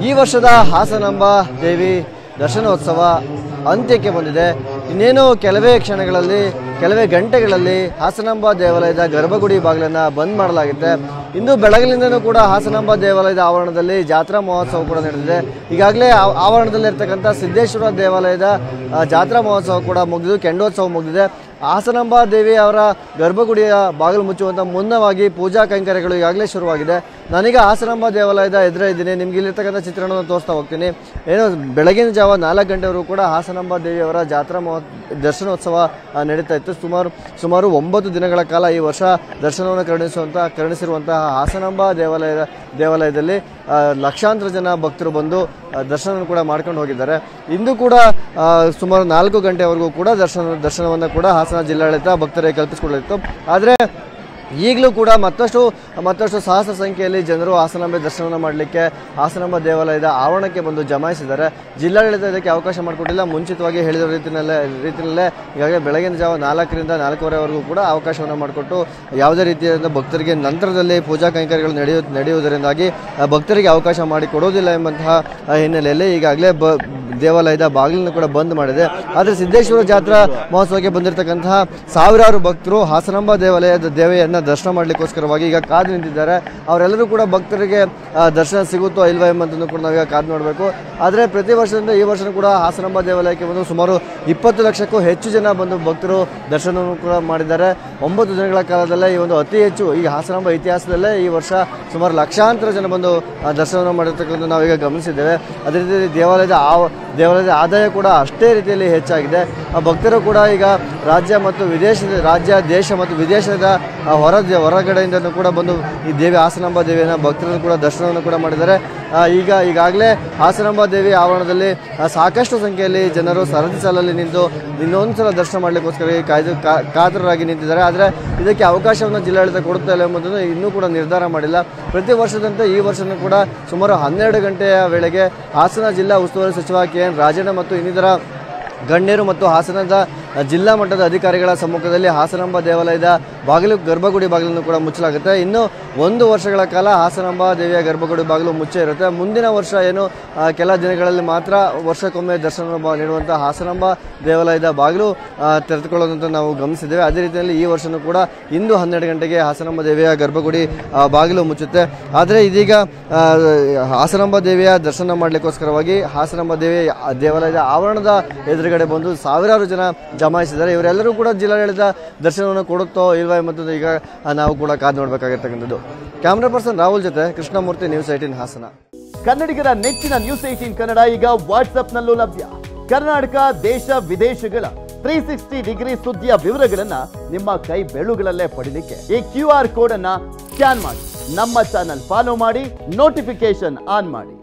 ಈ ವರ್ಷದ ಹಾಸನಾಂಬ ದೇವಿ ದರ್ಶನೋತ್ಸವ ಅಂತ್ಯಕ್ಕೆ ಬಂದಿದೆ ಇನ್ನೇನು ಕೆಲವೇ ಕ್ಷಣಗಳಲ್ಲಿ ಕೆಲವೇ ಗಂಟೆಗಳಲ್ಲಿ ಹಾಸನಾಂಬ ದೇವಾಲಯದ ಗರ್ಭಗುಡಿ ಬಾಗಿಲನ್ನು ಬಂದ್ ಮಾಡಲಾಗಿದೆ ಇಂದು ಬೆಳಗಿನಿಂದನೂ ಕೂಡ ಹಾಸನಾಂಬ ದೇವಾಲಯದ ಆವರಣದಲ್ಲಿ ಜಾತ್ರಾ ಮಹೋತ್ಸವ ಕೂಡ ನಡೆದಿದೆ ಈಗಾಗಲೇ ಆ- ಆವರಣದಲ್ಲಿರ್ತಕ್ಕಂಥ ಸಿದ್ದೇಶ್ವರ ದೇವಾಲಯದ ಆ, ಜಾತ್ರಾ ಮಹೋತ್ಸವ ಕೂಡ ಮುಗಿದು ಕೆಂಡೋತ್ಸವ ಮುಗಿದಿದೆ ಹಾಸನಾಂಬ ದೇವಿ ಅವರ ಗರ್ಭಗುಡಿಯ ಬಾಗಿಲು ಮುಚ್ಚುವಂತ ಮುನ್ನವಾಗಿ ಪೂಜಾ ಕೈಂಕರ್ಯಗಳು ಈಗಾಗಲೇ ಶುರುವಾಗಿದೆ ನಾನೀಗ ಹಾಸನಾಂಬ ದೇವಾಲಯದ ಎದುರೇ ಇದ್ದೀನಿ ನಿಮ್ಗೆ ಇಲ್ಲಿರ್ತಕ್ಕಂಥ ಚಿತ್ರಣವನ್ನು ತೋರಿಸ್ತಾ ಹೋಗ್ತೀನಿ ಏನೋ ಬೆಳಗಿನ ಜಾವ ನಾಲ್ಕು ಗಂಟೆವರೆಗೂ ಕೂಡ ಹಾಸನಾಂಬ ದೇವಿಯವರ ಜಾತ್ರಾ ಮಹೋ ದರ್ಶನೋತ್ಸವ ಆ, ನಡೀತಾ ಇತ್ತು ಸುಮಾರು ಸುಮಾರು ಒಂಬತ್ತು ದಿನಗಳ ಕಾಲ ಈ ವರ್ಷ ದರ್ಶನವನ್ನು ಕರುಣಿಸುವಂತ ಕರುಣಿಸಿರುವಂತಹ ಹಾಸನಾಂಬ ದೇವಾಲಯದ ದೇವಾಲಯದಲ್ಲಿ ಆ, ಲಕ್ಷಾಂತರ ಜನ ಭಕ್ತರು ಬಂದು ಆ, ದರ್ಶನ ಕೂಡ ಮಾಡ್ಕೊಂಡು ಹೋಗಿದ್ದಾರೆ ಇಂದು ಕೂಡ ಆ, ಸುಮಾರು ನಾಲ್ಕು ಗಂಟೆವರೆಗೂ ಕೂಡ ದರ್ಶನ ದರ್ಶನವನ್ನು ಕೂಡ ಹಾಸನ ಜಿಲ್ಲಾಡಳಿತ ಭಕ್ತರಿಗೆ ಕಲ್ಪಿಸಿಕೊಳ್ಳಿತ್ತು ಆದರೆ ಈಗಲೂ ಕೂಡ ಮತ್ತಷ್ಟು ಮತ್ತಷ್ಟು ಸಹಸ್ರ ಸಂಖ್ಯೆಯಲ್ಲಿ ಜನರು ಹಾಸನಾಂಬೆ ದರ್ಶನವನ್ನು ಮಾಡಲಿಕ್ಕೆ ಹಾಸನಾಂಬ ದೇವಾಲಯದ ಆವರಣಕ್ಕೆ ಬಂದು ಜಮಾಯಿಸಿದ್ದಾರೆ ಜಿಲ್ಲಾಡಳಿತ ಇದಕ್ಕೆ ಅವಕಾಶ ಮಾಡಿಕೊಟ್ಟಿಲ್ಲ ಮುಂಚಿತವಾಗಿ ಹೇಳಿದ ರೀತಿಯಲ್ಲೇ ರೀತಿಯಲ್ಲೇ ಈಗಾಗಲೇ ಬೆಳಗಿನ ಜಾವ ನಾಲ್ಕರಿಂದ ನಾಲ್ಕೂವರೆವರೆಗೂ ಕೂಡ ಅವಕಾಶವನ್ನು ಮಾಡಿಕೊಟ್ಟು ಯಾವುದೇ ರೀತಿಯಾದ ಭಕ್ತರಿಗೆ ನಂತರದಲ್ಲಿ ಪೂಜಾ ಕೈಂಕರ್ಯಗಳು ನಡೆಯು ನಡೆಯುವುದರಿಂದಾಗಿ ಆ, ಭಕ್ತರಿಗೆ ಅವಕಾಶ ಮಾಡಿಕೊಡುವುದಿಲ್ಲ ಎಂಬಂತಹ ಆ, ಹಿನ್ನೆಲೆಯಲ್ಲಿ ಈಗಾಗಲೇ ಬ ದೇವಾಲಯದ ಬಾಗಿಲನ್ನು ಕೂಡ ಬಂದ್ ಮಾಡಿದೆ ಆದರೆ ಸಿದ್ದೇಶ್ವರ ಜಾತ್ರಾ ಮಹೋತ್ಸವಕ್ಕೆ ಬಂದಿರತಕ್ಕಂತಹ ಸಾವಿರಾರು ಭಕ್ತರು ಹಾಸನಾಂಬ ದೇವಾಲಯದ ದೇವೆಯನ್ನ ದರ್ಶನ ಮಾಡಲಿಕ್ಕೋಸ್ಕರವಾಗಿ ಈಗ ಕಾದು ನಿಂತಿದ್ದಾರೆ ಅವರೆಲ್ಲರೂ ಕೂಡ ಭಕ್ತರಿಗೆ ಆ, ದರ್ಶನ ಸಿಗುತ್ತೋ ಇಲ್ವಾ ಎಂಬಂತನ್ನು ಕೂಡ ನಾವೀಗ ಕಾದು ನೋಡಬೇಕು ಆದರೆ ಪ್ರತಿ ವರ್ಷದಿಂದ ಈ ವರ್ಷ ಕೂಡ ಹಾಸನಾಂಬ ದೇವಾಲಯಕ್ಕೆ ಬಂದು ಸುಮಾರು ಇಪ್ಪತ್ತು ಲಕ್ಷಕ್ಕೂ ಹೆಚ್ಚು ಜನ ಬಂದು ಭಕ್ತರು ದರ್ಶನವನ್ನು ಕೂಡ ಮಾಡಿದ್ದಾರೆ ಒಂಬತ್ತು ದಿನಗಳ ಕಾಲದಲ್ಲೇ ಈ ಒಂದು ಅತಿ ಹೆಚ್ಚು ಈ ಹಾಸನಾಂಬ ಇತಿಹಾಸದಲ್ಲೇ ಈ ವರ್ಷ ಸುಮಾರು ಲಕ್ಷಾಂತರ ಜನ ಬಂದು ಆ, ದರ್ಶನವನ್ನು ಮಾಡಿರ್ತಕ್ಕಂಥ ನಾವೀಗ ಗಮನಿಸಿದ್ದೇವೆ ಅದೇ ರೀತಿ ದೇವಾಲಯದ ಆ ದೇವಾಲಯದ ಆದಾಯ ಕೂಡ ಅಷ್ಟೇ ರೀತಿಯಲ್ಲಿ ಹೆಚ್ಚಾಗಿದೆ ಆ ಭಕ್ತರು ಕೂಡ ಈಗ ರಾಜ್ಯ ಮತ್ತು ವಿದೇಶದ ರಾಜ್ಯ ದೇಶ ಮತ್ತು ವಿದೇಶದ ಆ, ಹೊರ ಹೊರಗಡೆಯಿಂದನೂ ಕೂಡ ಬಂದು ಈ ದೇವಿ ಹಾಸನಾಂಬ ದೇವಿಯನ್ನು ಭಕ್ತರನ್ನು ಕೂಡ ದರ್ಶನವನ್ನು ಕೂಡ ಮಾಡಿದ್ದಾರೆ ಆ, ಈಗ ಈಗಾಗಲೇ ಹಾಸನಾಂಬ ದೇವಿ ಆವರಣದಲ್ಲಿ ಆ, ಸಾಕಷ್ಟು ಸಂಖ್ಯೆಯಲ್ಲಿ ಜನರು ಸರದಿ ಸಾಲಲ್ಲಿ ನಿಂತು ಇನ್ನೊಂದು ಸಲ ದರ್ಶನ ಮಾಡಲಿಕ್ಕೋಸ್ಕರ ಕಾಯ್ದು ಕಾ- ಕಾತರರಾಗಿ ನಿಂತಿದ್ದಾರೆ ಆದರೆ ಇದಕ್ಕೆ ಅವಕಾಶವನ್ನು ಜಿಲ್ಲಾಡಳಿತ ಕೊಡುತ್ತಾ ಇಲ್ಲ ಎಂಬುದನ್ನು ಇನ್ನೂ ಕೂಡ ನಿರ್ಧಾರ ಮಾಡಿಲ್ಲ ಪ್ರತಿ ವರ್ಷದಂತೆ ಈ ವರ್ಷನೂ ಕೂಡ ಸುಮಾರು ಹನ್ನೆರಡು ಗಂಟೆಯ ವೇಳೆಗೆ ಹಾಸನ ಜಿಲ್ಲಾ ಉಸ್ತುವಾರಿ ಸಚಿವ ಕೆ ಎನ್ ರಾಜಣ್ಣ ಮತ್ತು ಇನ್ನಿತರ ಗಣ್ಯರು ಮತ್ತು ಹಾಸನದ ಜಿಲ್ಲಾ ಮಟ್ಟದ ಅಧಿಕಾರಿಗಳ ಸಮ್ಮುಖದಲ್ಲಿ ಹಾಸನಾಂಬ ದೇವಾಲಯದ ಬಾಗಿಲು ಗರ್ಭಗುಡಿ ಬಾಗಿಲನ್ನು ಕೂಡ ಮುಚ್ಚಲಾಗುತ್ತೆ ಇನ್ನು ಒಂದು ವರ್ಷಗಳ ಕಾಲ ಹಾಸನಾಂಬ ದೇವಿಯ ಗರ್ಭಗುಡಿ ಬಾಗಿಲು ಮುಚ್ಚೇ ಇರುತ್ತೆ ಮುಂದಿನ ವರ್ಷ ಏನು ಆ, ಕೆಲ ದಿನಗಳಲ್ಲಿ ಮಾತ್ರ ವರ್ಷಕ್ಕೊಮ್ಮೆ ದರ್ಶನ ಬ- ನೀಡುವಂಥ ಹಾಸನಾಂಬ ದೇವಾಲಯದ ಬಾಗಿಲು ಆ, ತೆರೆದುಕೊಳ್ಳೋದಂತ ನಾವು ಗಮನಿಸಿದ್ದೇವೆ ಅದೇ ರೀತಿಯಲ್ಲಿ ಈ ವರ್ಷನೂ ಕೂಡ ಇಂದು ಹನ್ನೆರಡು ಗಂಟೆಗೆ ಹಾಸನಾಂಬ ದೇವಿಯ ಗರ್ಭಗುಡಿ ಆ, ಬಾಗಿಲು ಮುಚ್ಚುತ್ತೆ ಆದರೆ ಇದೀಗ ಆ, ಹಾಸನಾಂಬ ದೇವಿಯ ದರ್ಶನ ಮಾಡಲಿಕ್ಕೋಸ್ಕರವಾಗಿ ಹಾಸನಾಂಬ ದೇವಿ ದೇವಾಲಯದ ಆವರಣದ ಎದುರುಗಡೆ ಬಂದು ಸಾವಿರಾರು ಜನ ಜಮಾಯಿಸಿದ್ದಾರೆ ಇವರೆಲ್ಲರೂ ಕೂಡ ಜಿಲ್ಲಾಡಳಿತ ದರ್ಶನವನ್ನು ಕೊಡುತ್ತೋ ಇಲ್ವಾ ಎಂಬುದು ಈಗ ಆ, ನಾವು ಕೂಡ ಕಾದು ನೋಡಬೇಕಾಗಿರ್ತಕ್ಕಂಥದ್ದು ಕ್ಯಾಮ್ರಾ ಪರ್ಸನ್ ರಾಹುಲ್ ಜೊತೆ ಕೃಷ್ಣಮೂರ್ತಿ ನ್ಯೂಸ್ ಏಟೀನ್ ಹಾಸನ ಕನ್ನಡಿಗರ ನೆಚ್ಚಿನ ನ್ಯೂಸ್ ಏಟೀನ್ ಕನ್ನಡ ಈಗ ವಾಟ್ಸ್ಆಪ್ನಲ್ಲೂ ಲಭ್ಯ ಕರ್ನಾಟಕ ದೇಶ ವಿದೇಶಗಳ ತ್ರೀ ಸಿಕ್ಸ್ಟಿ ಡಿಗ್ರಿ ಸುದ್ದಿಯ ವಿವರಗಳನ್ನ ನಿಮ್ಮ ಕೈ ಬೆಳುಗಳಲ್ಲೇ ಪಡಿಲಿಕ್ಕೆ ಈ ಕ್ಯೂ ಆರ್ ಕೋಡ್ ಅನ್ನ ಸ್ಕ್ಯಾನ್ ಮಾಡಿ ನಮ್ಮ ಚಾನಲ್ ಫಾಲೋ ಮಾಡಿ ನೋಟಿಫಿಕೇಶನ್ ಆನ್ ಮಾಡಿ